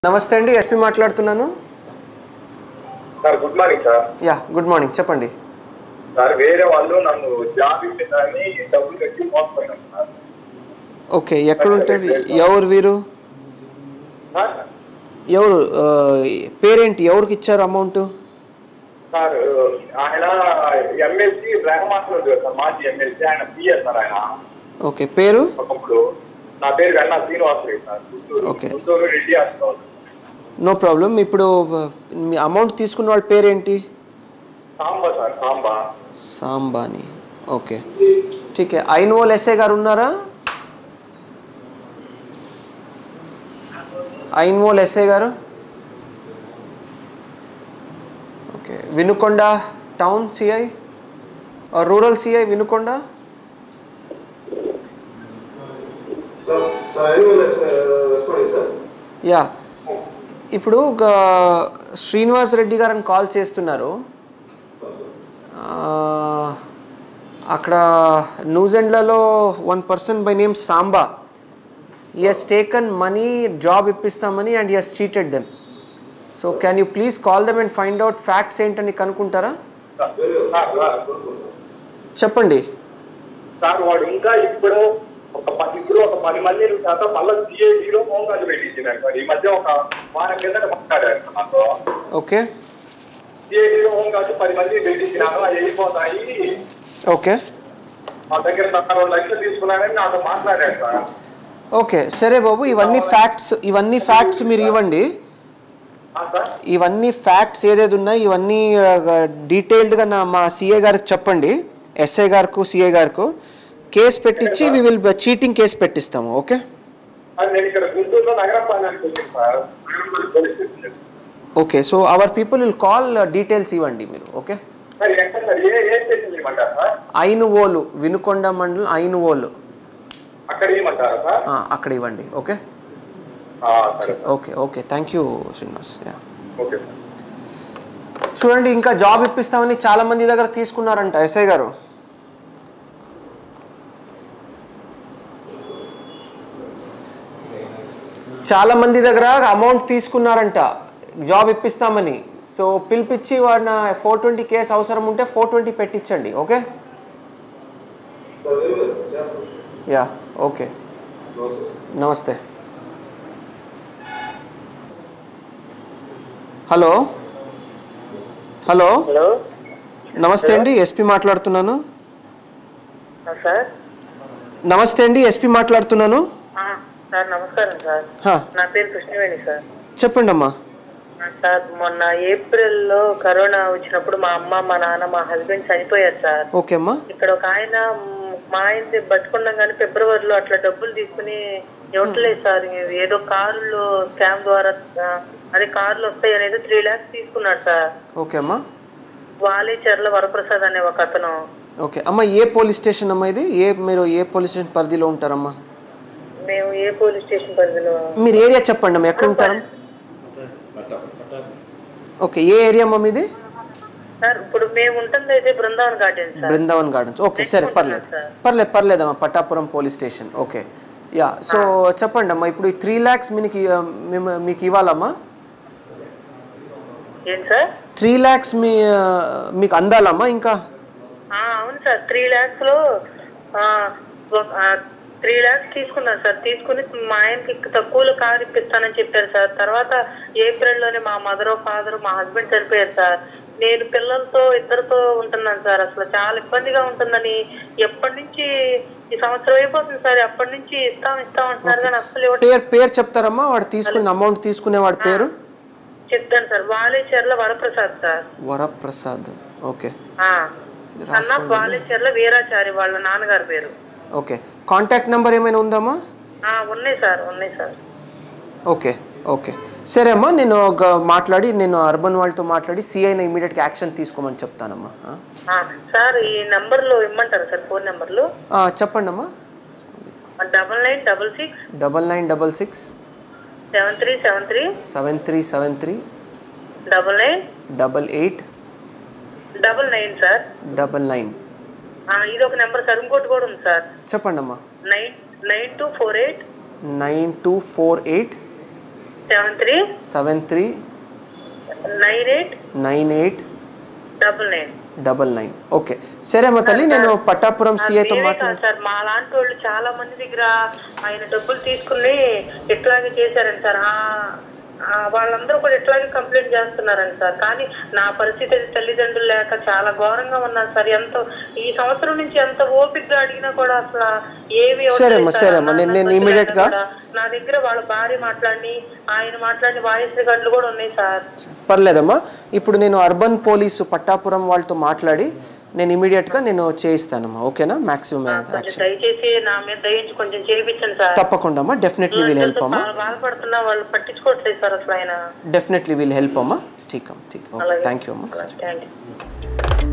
నమస్తే అండి ఎస్పీ మాట్లాడుతున్నాను sir good morning sir yeah good morning చెప్పండి సార్ వేరే వాళ్ళు నన్ను జాబ్ ఇచ్చేదాన్ని డబ్బులు కట్టి మోసపోయినాను సార్ ఓకే ఎక్కడ ఉంటుంది ఎవరు వీరు సార్ ఎవరు ఆ, పేరేంటి ఎవరికి ఇచ్చారు అమౌంట్ సార్ ఆయన ఎమ్మెల్సీ రెహమాన్ ఉంది కదా సార్ మాజీ ఎమ్మెల్సీ ఆయన పిఎస్ సార్ ఆయన ఓకే పేరు ఒకప్పుడు నా పేరు Venna Srinivasareddy sir Guntur Okay. Guntur Reddy hospital no problem ఇప్పుడు ఆ, మీ అమౌంట్ తీసుకున్న వాళ్ళ పేరేంటి సాంబా సార్ సాంబా సాంబాని ఓకే ఠీకే ఐన్వోల్ ఎస్ఏ గారు ఉన్నారా ఐన్వోల్ ఎస్ఏ గారు okay Vinukonda town CI rural CI Vinukonda sir sir anyone is, uh, responding, sir? Yeah ఇప్పుడు ఒక శ్రీనివాస్ రెడ్డి గారని కాల్ చేస్తున్నారు ఆ, అక్కడ న్యూజిలాండ్లలో one person by name Samba ఈ he's taken money job ఇప్పిస్తామని and ఈ he's cheated them so can you please call them and find out facts ఏంటని కనుక్కుంటారా సార్ సార్ చెప్పండి సార్ వాడు ఇంకా ఇప్పుడు ఒక పది ఇప్పుడు ఒక పది మంది శాతం మళ్ళీ సిఐడిలో హోమ్ గార్డు పెట్టించినాడు సార్ ఈ మధ్య ఒక వారం కిందట మాట్లాడారు సార్ నాతో ఓకే సిఐడిలో హోమ్ గార్డు పది మంది పెట్టించినాను అవి వెళ్ళిపోతాయి ఓకే మా దగ్గర నా రెండు లక్షలు తీసుకున్నానని నాతో మాట్లాడాడు సార్ ఓకే సరే బాబు ఇవన్నీ ఫ్యాక్ట్స్ ఇవన్నీ ఫ్యాక్ట్స్ మీరు ఇవ్వండి ఆ సార్ ఇవన్నీ ఫ్యాక్ట్స్ ఏదేది ఉన్నాయి ఇవన్నీ డీటెయిల్డ్గా నా మా సిఏ గారికి చెప్పండి ఎస్ఐ గారికి సిఏ గారికి కేసు పెట్టించి వి విల్ చీటింగ్ కేసు పెట్టిస్తాము ఓకే అది నేను ఇక్కడ గుంటూరులో నగరపాలెనికి వచ్చాను sir Nagarapalem police station okay so our people will call details ఇవ్వండి మీరు ఓకే సార్ ఎక్కడ సార్ ఏ ఏ స్టేషన్ ఇవ్వమంటారు సార్ ఐనువోలు వినుకొండ మండలం ఐనువోలు అక్కడ ఇవ్వమంటారా సార్ ఆ, అక్కడ ఇవ్వండి ఓకే ఆ, సరే okay okay thank you Srinivas yeah okay sir చూడండి ఇంకా జాబ్ ఇప్పిస్తామని చాలా మంది దగ్గర తీసుకున్నారంట ఎస్ఐ గారు చాలా మంది దగ్గర అమౌంట్ తీసుకున్నారంట జాబ్ ఇప్పిస్తామని సో పిలిపించి వాడిన ఫోర్ ట్వంటీ కేసు అవసరం ఉంటే ఫోర్ ట్వంటీ పెట్టించండి okay sir very well, sir. చేస్తాం. Yeah okay No, sir. నమస్తే హలో హలో హలో నమస్తే అండి ఎస్పీ మాట్లాడుతున్నాను ఆ, సార్ నమస్తే అండి ఎస్పీ మాట్లాడుతున్నాను ఆ, సార్ నమస్కారం సార్ హా, నా పేరు కృష్ణవేణి సార్ చెప్పండి అమ్మా ఆ, సార్ మొన్న ఏప్రిల్లో కరోనా వచ్చినప్పుడు మా అమ్మ మా నాన్న మా హస్బెండ్ చనిపోయారు సార్ ఓకే అమ్మా ఇక్కడ ఒక ఆయన మ్, మా ఆయన బతుకున్నాం కానీ ఫిబ్రవరిలో అట్లా డబ్బులు తీసుకుని ఇవ్వట్లేదు సార్ ఇది ఏదో కారులో స్కామ్ ద్వారా ఆ, అదే కార్లు వస్తాయి అనేది త్రీ ల్యాక్స్ తీసుకున్నాడు సార్ ఓకే అమ్మా వాలే చెర్ల వరప్రసాద్ అనే ఒక అతను ఓకే అమ్మా ఏ పోలీస్ స్టేషన్ అమ్మా ఇది ఏ మీరు ఏ పోలీస్ స్టేషన్ పరిధిలో ఉంటారమ్మా మేము ఏ పోలీస్ స్టేషన్ పరిధిలో మీరు ఏరియా చెప్పండి అమ్మా ఎక్కడ ఉంటారు ఓకే ఏ ఏరియా అమ్మా మీది సార్ ఇప్పుడు మేము ఉంటుంది అయితే Brindavan garden sir Brindavan gardens okay సరే పర్లేదు పర్లేదు పర్లేదమ్మా Pattapuram police station okay yeah so చెప్పండి అమ్మా ఇప్పుడు ఈ త్రీ ల్యాక్స్ మీకు ఆ, మేము మీకు ఇవ్వాలమ్మా ఏంటి సార్ త్రీ ల్యాక్స్ మీ ఆ, మీకు అందాలమ్మా ఇంకా ఆ, అవును సార్ త్రీ ల్యాక్స్ లో త్రీ ల్యాక్స్ తీసుకున్నారు సార్ తీసుకుని మా ఆయనకి తక్కువలో కార్ ఇప్పిస్తానని చెప్పారు సార్ తర్వాత ఏప్రిల్ లోనే మా మదర్ ఫాదర్ మా హస్బెండ్ చనిపోయారు సార్ నేను పిల్లలతో ఇద్దరితో ఉంటున్నాను సార్ అసలు చాలా ఇబ్బందిగా ఉంటుందని ఎప్పటి నుంచి ఈ సంవత్సరం అయిపోతుంది సార్ ఎప్పటి నుంచి ఇస్తాం ఇస్తాం అంటున్నారు కానీ అసలు ఇవ్వట్లేదు పేరు పేరు చెప్తారమ్మా వాడు తీసుకున్న అమౌంట్ తీసుకునేవాడి పేరు చెప్తాను sir Valecharla Varaprasad sir Varaprasad okay ఆ. అన్న వాలేచర్ల వీరాచారి వాళ్ళ నాన్నగారి పేరు ఓకే కాంటాక్ట్ నెంబర్ ఏమైనా ఉందమ్మా ఆ, ఉన్నాయి సార్ ఉన్నాయి సార్ ఓకే ఓకే సరే అమ్మా నేను ఒక మాట్లాడి నేను అర్బన్ వాళ్ళతో మాట్లాడి సిఐని ఇమీడియట్గా యాక్షన్ తీసుకోమని చెప్తానమ్మా ఆ? ఆ, సార్ ఈ నెంబర్ లో ఇమ్మంటారా సార్ ఫోన్ నెంబర్లు ఆ, చెప్పండి అమ్మా double nine double six double nine double six seven three seven three seven three seven three double nine double eight double nine sir double nine ఆ, ఇది ఒక నెంబర్ సార్ ఇంకోటి కూడా ఉంది సార్ చెప్పండి అమ్మా nine nine two four eight nine two four eight seven three seven three nine eight nine eight double nine double nine okay సరే అమ్మ తల్లి నేను పట్టాపురం సిఏతో వేరే మాట్లాడు కాదు సార్ మా లాంటి వాళ్ళు చాలా మంది దగ్గర ఆయన డబ్బులు తీసుకుని ఇట్లాగే చేశారండి సార్ ఆ- ఆ వాళ్ళందరూ కూడా ఇట్లాగే కంప్లైంట్ చేస్తున్నారండి సార్ కానీ నా పరిస్థితి అది తల్లిదండ్రులు లేక చాలా ఘోరంగా ఉన్నాను సార్ ఎంతో ఈ సంవత్సరం నుంచి ఎంత ఓపికగా అడిగినా కూడా అసలు ఏమి ఇవ్వట్లేదు సరే అమ్మా, సార్. సరే అమ్మా. నేను- నేను అన్నం immediate గా- కూడా నా దగ్గర వాళ్ళ భార్య మాట్లాడి ఆయన మాట్లాడిన వాయిస్ రికార్డులు కూడా ఉన్నాయి సార్ పర్లేదమ్మా ఇప్పుడు నేను అర్బన్ పోలీసు పట్టాపురం వాళ్ళతో మాట్లాడి నేను ఇమీడియట్గా నేను చేయిస్తానమ్మా ఓకేనా మ్యాక్సిమం కొంచెం యాక్షన్ దయచేసి నా మీద దయించి కొంచెం చేయించండి సార్ తప్పకుండా అమ్మా డెఫినెట్లీ విల్ హెల్ప్ అమ్మా చాలా బాధపడుతున్నా వాళ్ళు పట్టించుకోవట్లేదు సార్ అసలు ఆయన డెఫినెట్లీ విల్ హెల్ప్ అమ్మా ఠీక్ అమ్మా ఠీక్ ఓకే అలాగే. థ్యాంక్ యూ అమ్మా సరే థ్యాంక్ యూ